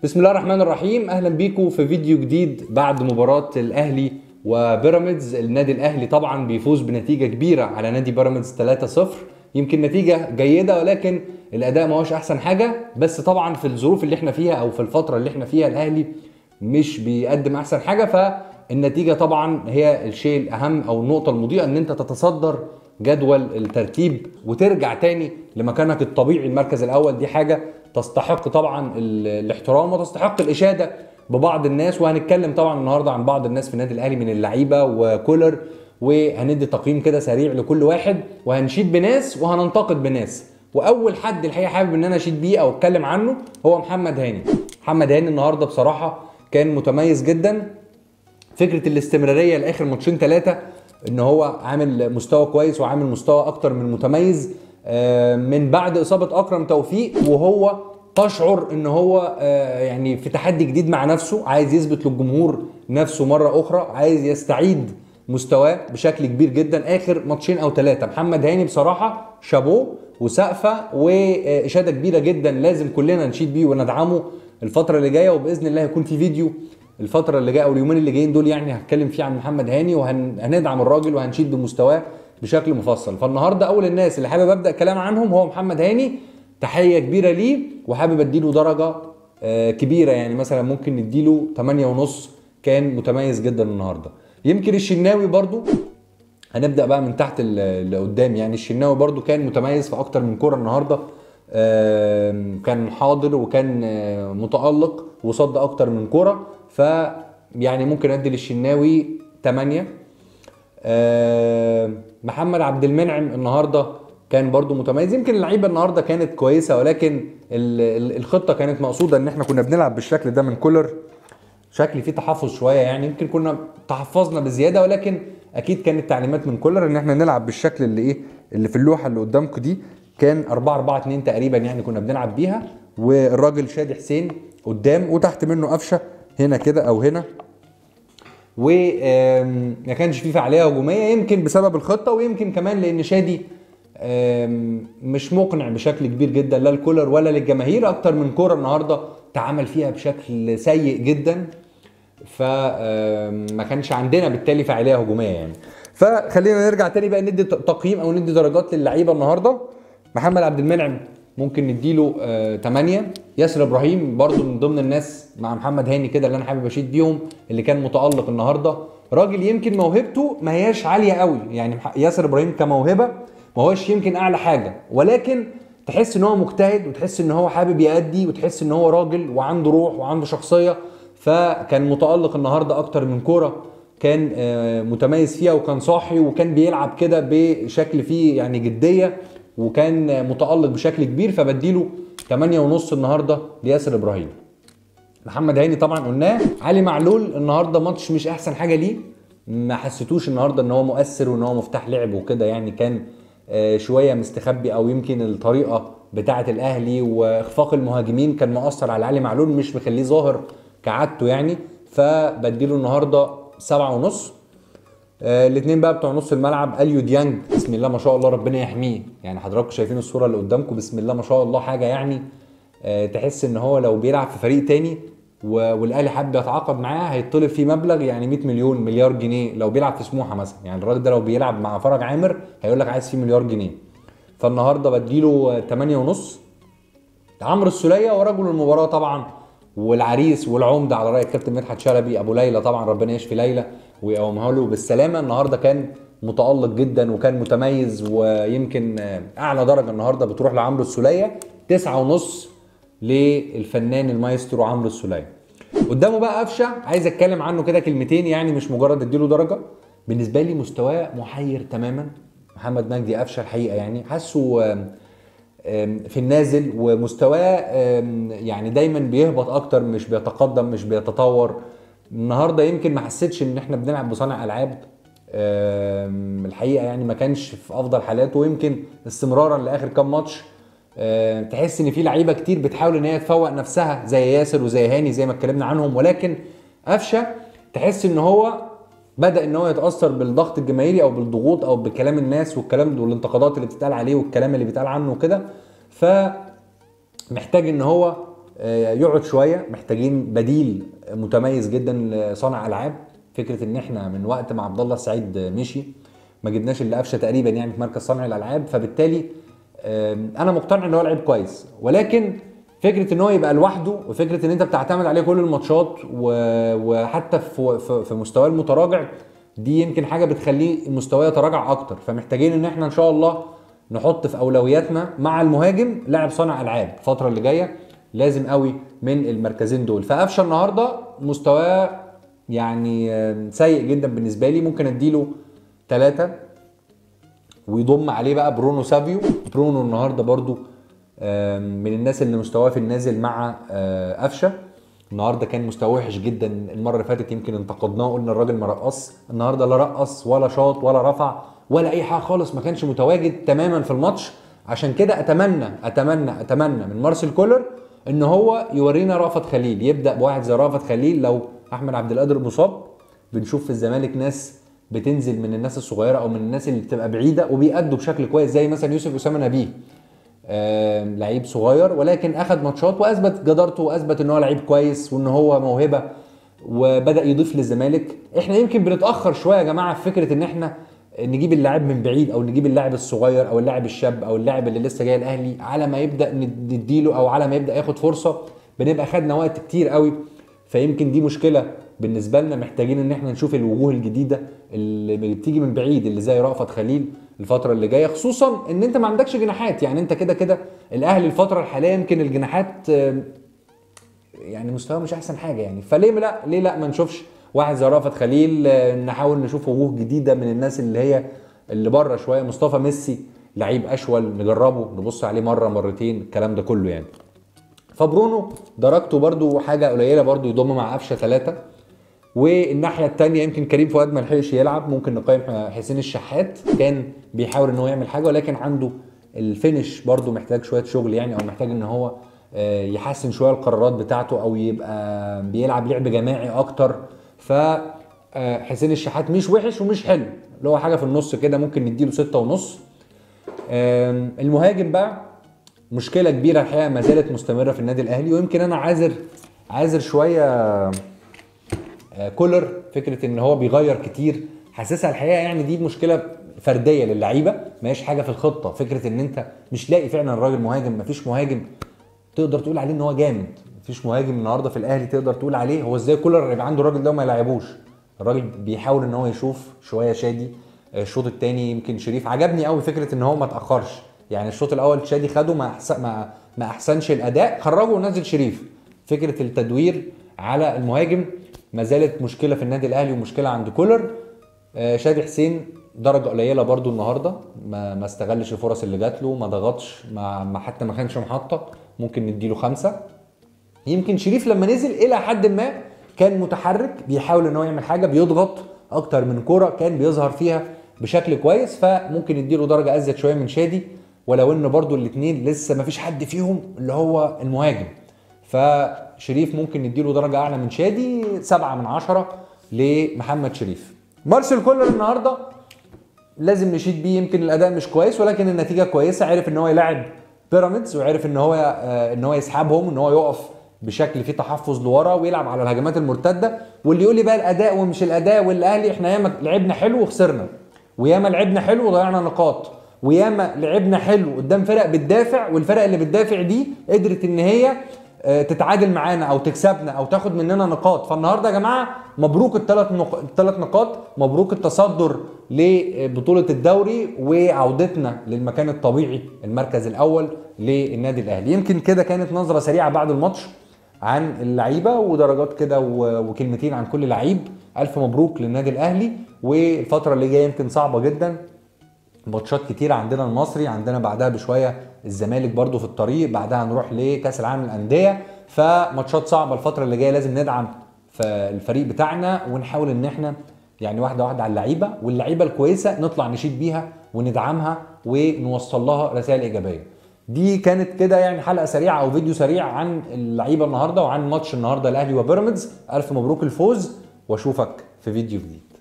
بسم الله الرحمن الرحيم اهلا بيكم في فيديو جديد بعد مباراه الاهلي وبيراميدز النادي الاهلي طبعا بيفوز بنتيجه كبيره على نادي بيراميدز 3-0 يمكن نتيجه جيده ولكن الاداء ما هوش احسن حاجه بس طبعا في الظروف اللي احنا فيها او في الفتره اللي احنا فيها الاهلي مش بيقدم احسن حاجه فالنتيجه طبعا هي الشيء الاهم او النقطه المضيئه ان انت تتصدر جدول الترتيب وترجع تاني لمكانك الطبيعي المركز الاول دي حاجه تستحق طبعا ال- الاحترام وتستحق الاشاده ببعض الناس وهنتكلم طبعا النهارده عن بعض الناس في النادي الاهلي من اللعيبه وكولر وهندي تقييم كده سريع لكل واحد وهنشيد بناس وهننتقد بناس واول حد الحقيقه حابب ان انا اشيد بيه او اتكلم عنه هو محمد هاني محمد هاني النهارده بصراحه كان متميز جدا فكره الاستمراريه لاخر ماتشين ثلاثه ان هو عامل مستوى كويس وعامل مستوى اكتر من متميز آه، من بعد اصابه اكرم توفيق وهو تشعر ان هو آه، يعني في تحدي جديد مع نفسه عايز يثبت للجمهور نفسه مره اخرى عايز يستعيد مستواه بشكل كبير جدا اخر ماتشين او ثلاثه محمد هاني بصراحه شابوه وسقفه واشاده كبيره جدا لازم كلنا نشيد بيه وندعمه الفتره اللي جايه وباذن الله يكون في فيديو الفتره اللي جايه او اليومين اللي جايين دول يعني هتكلم فيه عن محمد هاني وهندعم الراجل وهنشيد بمستواه بشكل مفصل فالنهارده اول الناس اللي حابب ابدا كلام عنهم هو محمد هاني تحيه كبيره ليه وحابب اديله درجه آه، كبيره يعني مثلا ممكن نديله 8 ونص كان متميز جدا النهارده يمكن الشناوي برضو هنبدا بقى من تحت ال- اللي قدام يعني الشناوي برضو كان متميز في اكتر من كوره النهارده آم، كان حاضر وكان آه، متالق وصد اكتر من كوره ف يعني ممكن ادي للشناوي 8 آم، محمد عبد المنعم النهارده كان برضو متميز يمكن اللعيبه النهارده كانت كويسه ولكن ال- ال- الخطه كانت مقصوده ان احنا كنا بنلعب بالشكل ده من كولر شكل فيه تحفظ شويه يعني يمكن كنا تحفظنا بزياده ولكن اكيد كانت تعليمات من كولر ان احنا نلعب بالشكل اللي ايه اللي في اللوحه اللي قدامكم دي كان 4 4 2 تقريبا يعني كنا بنلعب بيها والراجل شادي حسين قدام وتحت منه قفشه هنا كده او هنا وما كانش فيه فعاليه هجوميه يمكن بسبب الخطه ويمكن كمان لان شادي آم، مش مقنع بشكل كبير جدا لا الكولر ولا للجماهير اكتر من كوره النهارده تعامل فيها بشكل سيء جدا فما كانش عندنا بالتالي فعاليه هجوميه يعني فخلينا نرجع تاني بقى ندي تقييم او ندي درجات للعيبه النهارده محمد عبد المنعم ممكن نديله آه 8 ياسر ابراهيم برضو من ضمن الناس مع محمد هاني كده اللي انا حابب اشيد بيهم اللي كان متالق النهارده راجل يمكن موهبته ما هياش عاليه قوي يعني مح- ياسر ابراهيم كموهبه ما هوش يمكن اعلى حاجه ولكن تحس ان هو مجتهد وتحس ان هو حابب يأدي وتحس ان هو راجل وعنده روح وعنده شخصيه فكان متالق النهارده اكتر من كوره كان آه، متميز فيها وكان صاحي وكان بيلعب كده بشكل فيه يعني جديه وكان آه، متالق بشكل كبير فبديله 8 ونص النهارده لياسر ابراهيم محمد هاني طبعا قلناه علي معلول النهارده ماتش مش احسن حاجه ليه ما حسيتوش النهارده ان هو مؤثر وان هو مفتاح لعب وكده يعني كان آه، شويه مستخبي او يمكن الطريقه بتاعه الاهلي واخفاق المهاجمين كان مؤثر على علي معلول مش مخليه ظاهر كعادته يعني فبديله النهارده سبعة ونص آه الاثنين بقى بتوع نص الملعب اليو ديانج بسم الله ما شاء الله ربنا يحميه يعني حضراتكم شايفين الصوره اللي قدامكم بسم الله ما شاء الله حاجه يعني آه تحس ان هو لو بيلعب في فريق تاني و- والاهلي حابب يتعاقد معاه هيطلب فيه مبلغ يعني 100 مليون مليار جنيه لو بيلعب في سموحه مثلا يعني الراجل ده لو بيلعب مع فرج عامر هيقول لك عايز فيه مليار جنيه فالنهارده بديله 8 ونص عمرو السوليه ورجل المباراه طبعا والعريس والعمده على راي الكابتن مدحت شلبي ابو ليلى طبعا ربنا يشفي ليلى ويقومها له بالسلامه النهارده كان متالق جدا وكان متميز ويمكن آه، اعلى درجه النهارده بتروح لعمرو السوليه تسعة ونص للفنان المايسترو عمرو السوليه قدامه بقى قفشه عايز اتكلم عنه كده كلمتين يعني مش مجرد اديله درجه بالنسبه لي مستواه محير تماما محمد مجدي قفشه الحقيقه يعني حاسه آم، آم، في النازل ومستواه آم، يعني دايما بيهبط اكتر مش بيتقدم مش بيتطور النهارده يمكن ما حسيتش ان احنا بنلعب بصانع العاب آم، الحقيقه يعني ما كانش في افضل حالاته ويمكن استمرارا لاخر كام ماتش آه، تحس ان في لعيبه كتير بتحاول ان هي تفوق نفسها زي ياسر وزي هاني زي ما اتكلمنا عنهم ولكن قفشه تحس ان هو بدا ان هو يتاثر بالضغط الجماهيري او بالضغوط او بكلام الناس والكلام والانتقادات اللي بتتقال عليه والكلام اللي بيتقال عنه وكده ف محتاج ان هو آه، يقعد شويه محتاجين بديل متميز جدا لصانع العاب فكره ان احنا من وقت ما عبد الله السعيد مشي ما جبناش الا قفشه تقريبا يعني في مركز صانع الالعاب فبالتالي آم، انا مقتنع ان هو لعيب كويس ولكن فكره ان هو يبقى لوحده وفكره ان انت بتعتمد عليه كل الماتشات و- وحتى في في- في مستواه المتراجع دي يمكن حاجه بتخليه مستواه يتراجع اكتر فمحتاجين ان احنا ان شاء الله نحط في اولوياتنا مع المهاجم لاعب صانع العاب الفتره اللي جايه لازم قوي من المركزين دول فقفشه النهارده مستواه يعني آم، سيء جدا بالنسبه لي ممكن اديله ثلاثة ويضم عليه بقى برونو سافيو برونو النهارده برضو آم، من الناس اللي مستواه في النازل مع آه، قفشه النهارده كان مستواه وحش جدا المره اللي فاتت يمكن انتقدناه قلنا الراجل ما رقص النهارده لا رقص ولا شاط ولا رفع ولا اي حاجه خالص ما كانش متواجد تماما في الماتش عشان كده اتمنى اتمنى اتمنى من مارسيل كولر ان هو يورينا رأفت خليل يبدا بواحد زي رأفت خليل لو احمد عبد القادر مصاب بنشوف في الزمالك ناس بتنزل من الناس الصغيره او من الناس اللي بتبقى بعيده وبيأدوا بشكل كويس زي مثلا يوسف اسامه نبيه آم، لعيب صغير ولكن اخذ ماتشات واثبت جدارته واثبت ان هو لعيب كويس وان هو موهبه وبدا يضيف للزمالك احنا يمكن بنتاخر شويه يا جماعه في فكره ان احنا نجيب اللاعب من بعيد او نجيب اللاعب الصغير او اللاعب الشاب او اللاعب اللي لسه جاي الاهلي على ما يبدا نديله او على ما يبدا ياخد فرصه بنبقى خدنا وقت كتير قوي فيمكن دي مشكله بالنسبه لنا محتاجين ان احنا نشوف الوجوه الجديده اللي بتيجي من بعيد اللي زي رأفت خليل الفتره اللي جايه خصوصا ان انت ما عندكش جناحات يعني انت كده كده الاهلي الفتره الحاليه يمكن الجناحات آه، يعني مستواه مش احسن حاجه يعني فليه لا ليه لا ما نشوفش واحد زي رأفت خليل آه، نحاول نشوف وجوه جديده من الناس اللي هي اللي بره شويه مصطفى ميسي لعيب اشول نجربه نبص عليه مره مرتين الكلام ده كله يعني فبرونو درجته برضو حاجه قليله برضو يضم مع قفشه ثلاثه والناحيه الثانيه يمكن كريم فؤاد ما لحقش يلعب ممكن نقيم حسين الشحات كان بيحاول ان هو يعمل حاجه ولكن عنده الفينش برضو محتاج شويه شغل يعني او محتاج ان هو آه، يحسن شويه القرارات بتاعته او يبقى بيلعب لعب جماعي اكتر ف آه، حسين الشحات مش وحش ومش حلو اللي هو حاجه في النص كده ممكن نديله ستة ونص آم، المهاجم بقى مشكله كبيره الحقيقه ما زالت مستمره في النادي الاهلي ويمكن انا عاذر عاذر شويه آه، كولر فكره ان هو بيغير كتير حاسسها الحقيقه يعني دي مشكله فرديه للعيبه ما هيش حاجه في الخطه فكره ان انت مش لاقي فعلا الراجل مهاجم ما فيش مهاجم تقدر تقول عليه ان هو جامد مفيش مهاجم النهارده في الاهلي تقدر تقول عليه هو ازاي كولر يبقى عنده الراجل ده وما يلعبوش الراجل بيحاول ان هو يشوف شويه شادي آه، الشوط الثاني يمكن شريف عجبني قوي فكره ان هو ما تاخرش يعني الشوط الاول شادي خده ما أحسن ما, ما احسنش الاداء خرجه ونزل شريف فكره التدوير على المهاجم ما زالت مشكله في النادي الاهلي ومشكله عند كولر آه، شادي حسين درجه قليله برضو النهارده ما ما استغلش الفرص اللي جات له ما ضغطش ما, ما حتى ما كانش محطه ممكن نديله خمسه يمكن شريف لما نزل الى حد ما كان متحرك بيحاول ان هو يعمل حاجه بيضغط اكتر من كوره كان بيظهر فيها بشكل كويس فممكن نديله درجه ازيد شويه من شادي ولو ان برضو الاثنين لسه ما فيش حد فيهم اللي هو المهاجم فشريف ممكن نديله درجه اعلى من شادي سبعة من عشرة لمحمد شريف مارسيل كولر النهارده لازم نشيد بيه يمكن الاداء مش كويس ولكن النتيجه كويسه عرف ان هو يلاعب بيراميدز وعرف ان هو آه، ان هو يسحبهم ان هو يقف بشكل فيه تحفظ لورا ويلعب على الهجمات المرتده واللي يقول لي بقى الاداء ومش الاداء والاهلي احنا ياما لعبنا حلو وخسرنا وياما لعبنا حلو وضيعنا نقاط وياما لعبنا حلو قدام فرق بتدافع والفرق اللي بتدافع دي قدرت ان هي آه، تتعادل معانا او تكسبنا او تاخد مننا نقاط فالنهارده يا جماعه مبروك الثلاث نق... الثلاث نقاط مبروك التصدر لبطوله الدوري وعودتنا للمكان الطبيعي المركز الاول للنادي الاهلي يمكن كده كانت نظره سريعه بعد الماتش عن اللعيبه ودرجات كده و- وكلمتين عن كل لعيب الف مبروك للنادي الاهلي والفتره اللي جايه يمكن صعبه جدا ماتشات كتير عندنا المصري عندنا بعدها بشويه الزمالك برضو في الطريق بعدها هنروح لكاس العالم للانديه فماتشات صعبه الفتره اللي جايه لازم ندعم في الفريق بتاعنا ونحاول ان احنا يعني واحده واحده على اللعيبه واللعيبه الكويسه نطلع نشيد بيها وندعمها ونوصل لها رسائل ايجابيه دي كانت كده يعني حلقه سريعه او فيديو سريع عن اللعيبه النهارده وعن ماتش النهارده الاهلي وبيراميدز الف مبروك الفوز واشوفك في فيديو جديد